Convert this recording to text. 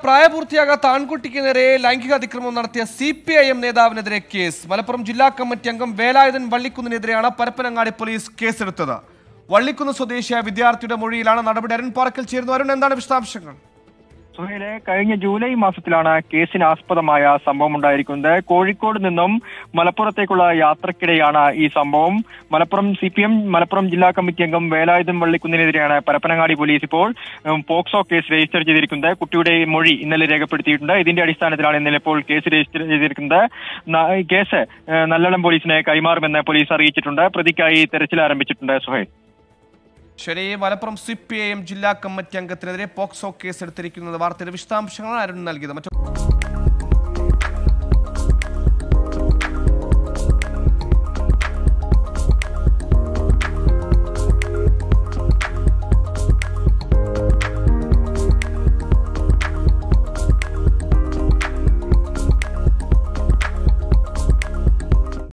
പ്രായപൂർത്തിയാകാത്ത ആൺകുട്ടിക്ക് നേരെ ലൈംഗിക അതിക്രമം നടത്തിയ സി പി ഐ എം നേതാവിനെതിരെ കേസ് മലപ്പുറം ജില്ലാ കമ്മിറ്റി അംഗം വേലായുധൻ വള്ളിക്കുന്നിനെതിരെയാണ് പരപ്പനങ്ങാടി പോലീസ് കേസെടുത്തത് വള്ളിക്കുന്ന് സ്വദേശിയായ വിദ്യാർത്ഥിയുടെ മൊഴിയിലാണ് നടപടി അരുൺ പാറക്കൽ ചേരുന്നു അരുൺ എന്താണ് വിശദാംശങ്ങൾ സുഹൈലെ കഴിഞ്ഞ ജൂലൈ മാസത്തിലാണ് കേസിന് ആസ്പദമായ സംഭവം ഉണ്ടായിരിക്കുന്നത് കോഴിക്കോട് നിന്നും മലപ്പുറത്തേക്കുള്ള യാത്രക്കിടെയാണ് ഈ സംഭവം Malappuram C P M Malappuram ജില്ലാ കമ്മിറ്റി അംഗം വേലായുധം വള്ളിക്കുന്നിനെതിരെയാണ് പരപ്പനങ്ങാടി പോലീസ് ഇപ്പോൾ ഉം, പോക്സോ കേസ് രജിസ്റ്റർ ചെയ്തിരിക്കുന്നത് കുട്ടിയുടെ മൊഴി ഇന്നലെ രേഖപ്പെടുത്തിയിട്ടുണ്ട് ഇതിന്റെ അടിസ്ഥാനത്തിലാണ് ഇന്നലെ ഇപ്പോൾ കേസ് രജിസ്റ്റർ ചെയ്തിരിക്കുന്നത് ന- ഈ കേസ് ഏഹ്, നല്ലളം പോലീസിനെ കൈമാറുമെന്ന് പോലീസ് അറിയിച്ചിട്ടുണ്ട് പ്രതിക്കായി തെരച്ചിൽ ആരംഭിച്ചിട്ടുണ്ട് സുഹൈൽ ശരി Malappuram C P I M ജില്ലാ കമ്മിറ്റി അംഗത്തിനെതിരെ പോക്സോ കേസ് എടുത്തിരിക്കുന്നത് വാർത്തയുടെ വിശദാംശങ്ങളാണ് അരുൺ നൽകിയത് മറ്റു